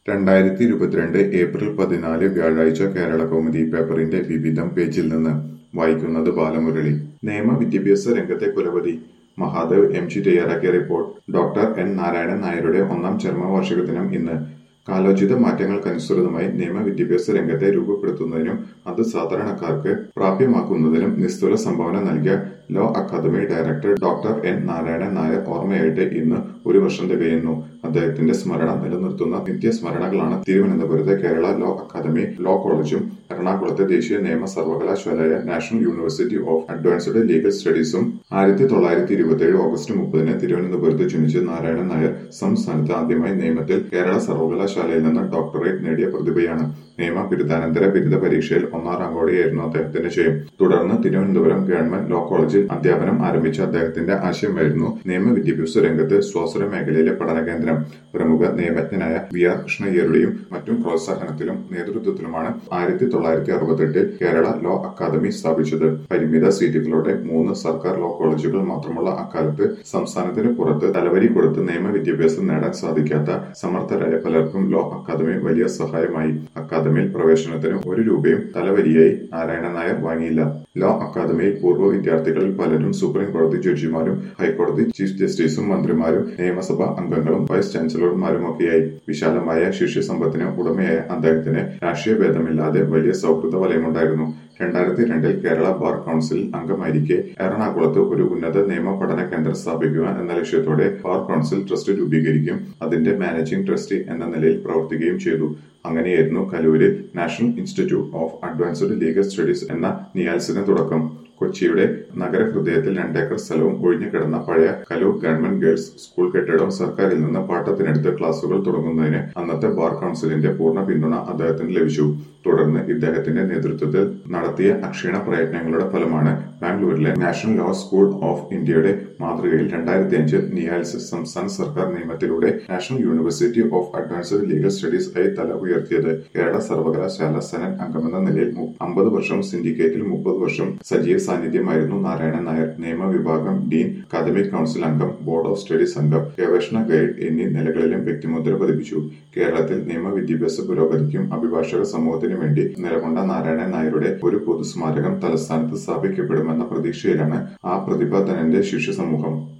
രണ്ടായിരത്തി ഇരുപത്തിരണ്ട് ഏപ്രിൽ പതിനാല് വ്യാഴാഴ്ച കേരള കൗമുദി പേപ്പറിന്റെ വിവിധം പേജിൽ നിന്ന് വായിക്കുന്നത് ബാലമുരളി നിയമ വിദ്യാഭ്യാസ രംഗത്തെ കുലപതി മഹാദേവ് എം ജി തയ്യാറാക്കിയ റിപ്പോർട്ട് ഡോക്ടർ എൻ നാരായണൻ നായരുടെ ഒന്നാം ചരമവാർഷികദിനം ഇന്ന് കാലോചിത മാറ്റങ്ങൾക്കനുസൃതമായി നിയമ വിദ്യാഭ്യാസ രംഗത്തെ രൂപപ്പെടുത്തുന്നതിനും അത് സാധാരണക്കാർക്ക് പ്രാപ്യമാക്കുന്നതിനും നിസ്തുല സംഭാവന നൽകിയ law academy director doctor N Narayanan Nair ഓർമ്മയായിട്ട് ഇന്ന് ഒരു വർഷം തികയുന്നു അദ്ദേഹത്തിന്റെ സ്മരണ നിലനിർത്തുന്ന നിത്യസ്മരണകളാണ് തിരുവനന്തപുരത്തെ കേരള ലോ അക്കാദമി ലോ കോളേജും എറണാകുളത്തെ ദേശീയ നിയമ സർവകലാശാലയായ national university of advanced legal സ്റ്റഡീസും ആയിരത്തി തൊള്ളായിരത്തി ഇരുപത്തിയേഴ് ഓഗസ്റ്റ് മുപ്പതിന് തിരുവനന്തപുരത്ത് ജനിച്ച നാരായണൻ നായർ സംസ്ഥാനത്ത് ആദ്യമായി നിയമത്തിൽ കേരള സർവകലാശാലയിൽ നിന്ന് ഡോക്ടറേറ്റ് നേടിയ പ്രതിഭയാണ് നിയമ ബിരുദാനന്തര ബിരുദ പരീക്ഷയിൽ ഒന്നാം റാങ്കോടെയായിരുന്നു അദ്ദേഹത്തിന്റെ ജയം തുടർന്ന് തിരുവനന്തപുരം ഗവൺമെന്റ് ലോ കോളേജിൽ അധ്യാപനം ആരംഭിച്ച അദ്ദേഹത്തിന്റെ ആശയമായിരുന്നു നിയമ വിദ്യാഭ്യാസ രംഗത്ത് സ്വാശ്രയ മേഖലയിലെ പഠന കേന്ദ്രം പ്രമുഖ നിയമജ്ഞനായ വി ആർ കൃഷ്ണയ്യരുടെയും മറ്റും പ്രോത്സാഹനത്തിലും നേതൃത്വത്തിലുമാണ് ആയിരത്തി തൊള്ളായിരത്തി അറുപത്തെട്ടിൽ കേരള ലോ അക്കാദമി സ്ഥാപിച്ചത് പരിമിത സീറ്റുകളോടെ മൂന്ന് സർക്കാർ ലോ കോളേജുകൾ മാത്രമുള്ള അക്കാലത്ത് സംസ്ഥാനത്തിന് പുറത്ത് തലവരി കൊടുത്ത് നിയമ വിദ്യാഭ്യാസം നേടാൻ സാധിക്കാത്ത സമർത്ഥരായ പലർക്കും ലോ അക്കാദമി വലിയ സഹായമായി അക്കാദമിയിൽ പ്രവേശനത്തിന് ഒരു രൂപയും തലവരിയായി നാരായണ നായർ വാങ്ങിയില്ല ലോ അക്കാദമിയിൽ പൂർവ്വ വിദ്യാർത്ഥികളിൽ പലരും സുപ്രീം കോടതി ജഡ്ജിമാരും ഹൈക്കോടതി ചീഫ് ജസ്റ്റിസും മന്ത്രിമാരും നിയമസഭാ അംഗങ്ങളും വൈസ് ചാൻസലർമാരുമൊക്കെയായി വിശാലമായ ശിഷ്യസമ്പത്തിന് ഉടമയായ അദ്ദേഹത്തിന് രാഷ്ട്രീയ ഭേദമില്ലാതെ വലിയ സൗഹൃദ വലയമുണ്ടായിരുന്നു രണ്ടായിരത്തി രണ്ടിൽ കേരള ബാർ കൌൺസിൽ അംഗമായിരിക്കെ എറണാകുളത്ത് ഒരു ഉന്നത നിയമ പഠന കേന്ദ്രം സ്ഥാപിക്കുക എന്ന ലക്ഷ്യത്തോടെ ബാർ കൌൺസിൽ ട്രസ്റ്റ് രൂപീകരിക്കുകയും അതിന്റെ മാനേജിംഗ് ട്രസ്റ്റി എന്ന നിലയിൽ പ്രവർത്തിക്കുകയും ചെയ്തു അങ്ങനെയായിരുന്നു കലൂരിൽ national institute of advanced legal studies എന്ന നിയാൽസിന് തുടക്കം കൊച്ചിയുടെ നഗരഹൃദയത്തിൽ രണ്ടേക്കർ സ്ഥലവും ഒഴിഞ്ഞുകിടന്ന പഴയ കലൂർ ഗവൺമെന്റ് ഗേൾസ് സ്കൂൾ കെട്ടിടവും സർക്കാരിൽ നിന്ന് പാട്ടത്തിനെടുത്ത് ക്ലാസുകൾ തുടങ്ങുന്നതിന് അന്നത്തെ ബാർ കൌൺസിലിന്റെ പൂർണ്ണ പിന്തുണ അദ്ദേഹത്തിന് ലഭിച്ചു തുടർന്ന് ഇദ്ദേഹത്തിന്റെ നേതൃത്വത്തിൽ നടത്തിയ അക്ഷീണ പ്രയത്നങ്ങളുടെ ഫലമാണ് ബാംഗ്ലൂരിലെ നാഷണൽ ലോ സ്കൂൾ ഓഫ് ഇന്ത്യയുടെ മാതൃകയിൽ രണ്ടായിരത്തി അഞ്ച് നിയാൽസ് സംസ്ഥാന സർക്കാർ നിയമത്തിലൂടെ national university of advanced legal studies ആയി തല ഉയർത്തിയത് കേരള സർവകലാശാല സെനറ്റ് അംഗമെന്ന നിലയിൽ അമ്പത് വർഷം സിൻഡിക്കേറ്റിൽ മുപ്പത് വർഷം സജീവ സാന്നിധ്യമായിരുന്നു നാരായണൻ നായർ നിയമവിഭാഗം ഡീൻ അക്കാദമിക് കൌൺസിൽ അംഗം ബോർഡ് ഓഫ് സ്റ്റഡീസ് അംഗം ഗവേഷണ ഗൈഡ് എന്നീ നിലകളിലും വ്യക്തിമുദ്ര പതിപ്പിച്ചു കേരളത്തിൽ നിയമ വിദ്യാഭ്യാസ പുരോഗതിക്കും അഭിഭാഷക സമൂഹത്തിനും വേണ്ടി നിലകൊണ്ട നാരായണൻ നായരുടെ ഒരു പൊതുസ്മാരകം തലസ്ഥാനത്ത് സ്ഥാപിക്കപ്പെടുമെന്ന പ്രതീക്ഷയിലാണ് ആ പ്രതിഭാധനന്റെ ശിഷ്യ സമൂഹം